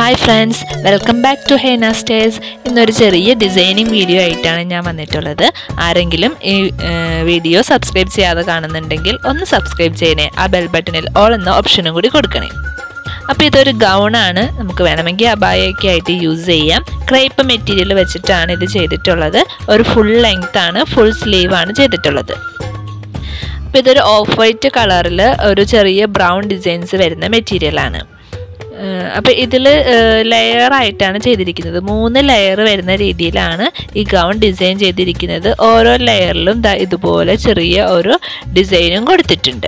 hi friends welcome back to ഹേന സ്റ്റേഴ്സ് ഇന്നൊരു ചെറിയ ഡിസൈനിങ് വീഡിയോ ആയിട്ടാണ് ഞാൻ വന്നിട്ടുള്ളത് ആരെങ്കിലും ഈ വീഡിയോ സബ്സ്ക്രൈബ് ചെയ്യാതെ കാണുന്നുണ്ടെങ്കിൽ ഒന്ന് സബ്സ്ക്രൈബ് ചെയ്യണേ ആ ബെൽ ബട്ടണിൽ ഓൾ എന്ന ഓപ്ഷനും കൂടി കൊടുക്കണേ അപ്പോൾ ഇതൊരു ഗൗണാണ് നമുക്ക് വേണമെങ്കിൽ അബായൊക്കെ ആയിട്ട് യൂസ് ചെയ്യാം ക്രൈപ്പ് മെറ്റീരിയൽ വെച്ചിട്ടാണ് ഇത് ചെയ്തിട്ടുള്ളത് ഒരു ഫുൾ ലെങ്ത് ആണ് ഫുൾ സ്ലീവ് ആണ് ചെയ്തിട്ടുള്ളത് അപ്പോൾ ഇതൊരു ഓഫ് വൈറ്റ് കളറിൽ ഒരു ചെറിയ ബ്രൗൺ ഡിസൈൻസ് വരുന്ന മെറ്റീരിയലാണ് അപ്പോൾ ഇതിൽ ലെയർ ആയിട്ടാണ് ചെയ്തിരിക്കുന്നത് മൂന്ന് ലെയർ വരുന്ന രീതിയിലാണ് ഈ ഗൗൺ ഡിസൈൻ ചെയ്തിരിക്കുന്നത് ഓരോ ലെയറിലും ഇതുപോലെ ചെറിയ ഒരു ഡിസൈനും കൊടുത്തിട്ടുണ്ട്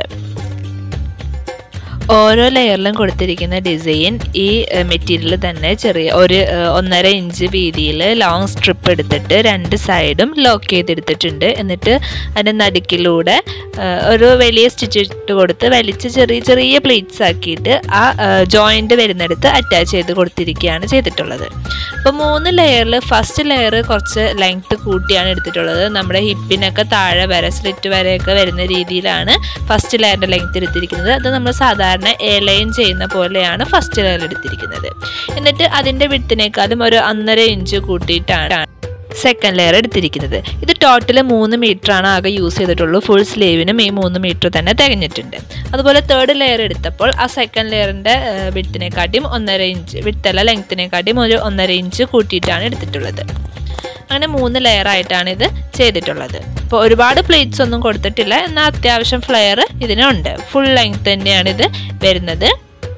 ഓരോ ലെയറിലും കൊടുത്തിരിക്കുന്ന ഡിസൈൻ ഈ മെറ്റീരിയൽ തന്നെ ചെറിയ ഒരു ഒന്നര ഇഞ്ച് വീതിയിൽ ലോങ് സ്ട്രിപ്പ് എടുത്തിട്ട് രണ്ട് സൈഡും ലോക്ക് ചെയ്തെടുത്തിട്ടുണ്ട് എന്നിട്ട് അതിൻ്റെ നടുക്കിലൂടെ ഒരു വലിയ സ്റ്റിച്ച് ഇട്ട് കൊടുത്ത് വലിച്ച് ചെറിയ ചെറിയ പ്ലേറ്റ്സ് ആക്കിയിട്ട് ആ ജോയിൻ്റ് വരുന്നിടത്ത് അറ്റാച്ച് ചെയ്ത് കൊടുത്തിരിക്കുകയാണ് ചെയ്തിട്ടുള്ളത് അപ്പോൾ മൂന്ന് ലെയറിൽ ഫസ്റ്റ് ലെയർ കുറച്ച് ലെങ്ത്ത് കൂട്ടിയാണ് എടുത്തിട്ടുള്ളത് നമ്മുടെ ഹിപ്പിനൊക്കെ താഴെ വരെ സ്ലിറ്റ് വരെയൊക്കെ വരുന്ന രീതിയിലാണ് ഫസ്റ്റ് ലെയറിൻ്റെ ലെങ്ത്ത് എടുത്തിരിക്കുന്നത് അത് നമ്മൾ സാധാരണ എ ലൈൻ ചെയ്യുന്ന പോലെയാണ് ഫസ്റ്റ് ലെയർ എടുത്തിരിക്കുന്നത് എന്നിട്ട് അതിൻ്റെ വിട്ടിനേക്കാളും ഒരു ഒന്നര ഇഞ്ച് കൂട്ടിയിട്ടാണ് സെക്കൻഡ് ലെയർ എടുത്തിരിക്കുന്നത് ഇത് ടോട്ടൽ മൂന്ന് മീറ്റർ ആണ് ആകെ യൂസ് ചെയ്തിട്ടുള്ളൂ ഫുൾ സ്ലീവിനും ഈ മൂന്ന് മീറ്റർ തന്നെ തികഞ്ഞിട്ടുണ്ട് അതുപോലെ തേർഡ് ലെയർ എടുത്തപ്പോൾ ആ സെക്കൻഡ് ലെയറിൻ്റെ വിട്ടിനെക്കാട്ടിയും ഒന്നര ഇഞ്ച് വിട്ടല്ല ലെങ്ത്തിനെക്കാട്ടിയും ഒരു ഒന്നര ഇഞ്ച് കൂട്ടിയിട്ടാണ് എടുത്തിട്ടുള്ളത് അങ്ങനെ മൂന്ന് ലെയർ ആയിട്ടാണ് ഇത് ചെയ്തിട്ടുള്ളത് അപ്പോൾ ഒരുപാട് പ്ലേറ്റ്സ് ഒന്നും കൊടുത്തിട്ടില്ല എന്നാൽ അത്യാവശ്യം ഫ്ലെയർ ഇതിനുണ്ട് ഫുൾ ലെങ്ത് തന്നെയാണ് ഇത് വരുന്നത്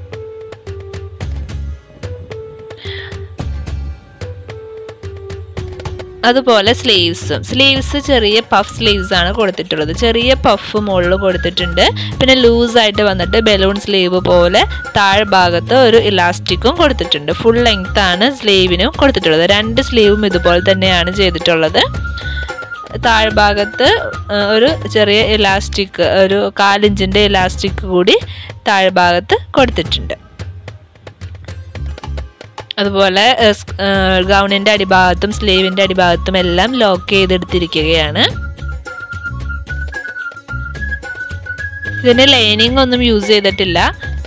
അതുപോലെ സ്ലീവ്സും സ്ലീവ്സ് ചെറിയ പഫ് സ്ലീവ്സ് ആണ് കൊടുത്തിട്ടുള്ളത് ചെറിയ പഫ് മുകളിൽ കൊടുത്തിട്ടുണ്ട് പിന്നെ ലൂസായിട്ട് വന്നിട്ട് ബലൂൺ സ്ലീവ് പോലെ താഴ്ഭാഗത്ത് ഒരു ഇലാസ്റ്റിക്കും കൊടുത്തിട്ടുണ്ട് ഫുൾ ലെങ്ത് ആണ് സ്ലീവിനും കൊടുത്തിട്ടുള്ളത് രണ്ട് സ്ലീവും ഇതുപോലെ തന്നെയാണ് ചെയ്തിട്ടുള്ളത് താഴ്ഭാഗത്ത് ഒരു ചെറിയ ഇലാസ്റ്റിക് ഒരു കാലിഞ്ചിൻ്റെ ഇലാസ്റ്റിക് കൂടി താഴ്ഭാഗത്ത് കൊടുത്തിട്ടുണ്ട് അതുപോലെ ഗൗണിൻ്റെ അടിഭാഗത്തും സ്ലീവിൻ്റെ അടിഭാഗത്തും എല്ലാം ലോക്ക് ചെയ്തെടുത്തിരിക്കുകയാണ് ഇതിന് ലൈനിങ് ഒന്നും യൂസ് ചെയ്തിട്ടില്ല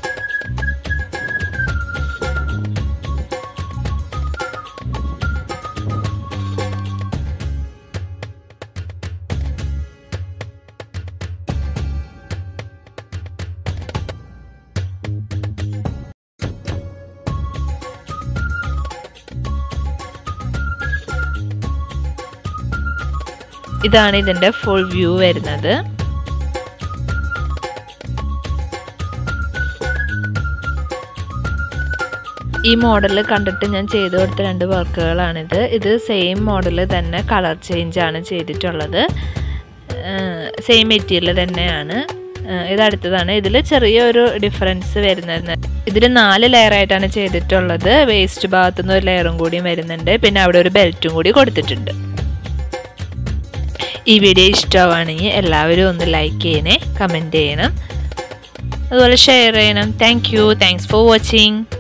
ഇതാണ് ഇതിൻ്റെ ഫുൾ വ്യൂ വരുന്നത് ഈ മോഡൽ കണ്ടിട്ട് ഞാൻ ചെയ്തു കൊടുത്ത രണ്ട് വർക്കുകളാണിത് ഇത് സെയിം മോഡൽ തന്നെ കളർ ചേഞ്ച് ആണ് ചെയ്തിട്ടുള്ളത് സെയിം മെറ്റീരിയൽ തന്നെയാണ് ഇത് അടുത്തതാണ് ഇതിൽ ചെറിയൊരു ഡിഫറൻസ് വരുന്നത് ഇതിൽ നാല് ലെയർ ആയിട്ടാണ് ചെയ്തിട്ടുള്ളത് വേസ്റ്റ് ഭാഗത്തുനിന്ന് ഒരു ലെയറും കൂടിയും വരുന്നുണ്ട് പിന്നെ അവിടെ ഒരു ബെൽറ്റും കൂടി കൊടുത്തിട്ടുണ്ട് ഈ വീഡിയോ ഇഷ്ടമാണെങ്കിൽ എല്ലാവരും ഒന്ന് ലൈക്ക് ചെയ്യണേ കമൻറ്റ് ചെയ്യണം അതുപോലെ ഷെയർ ചെയ്യണം thank you thanks for watching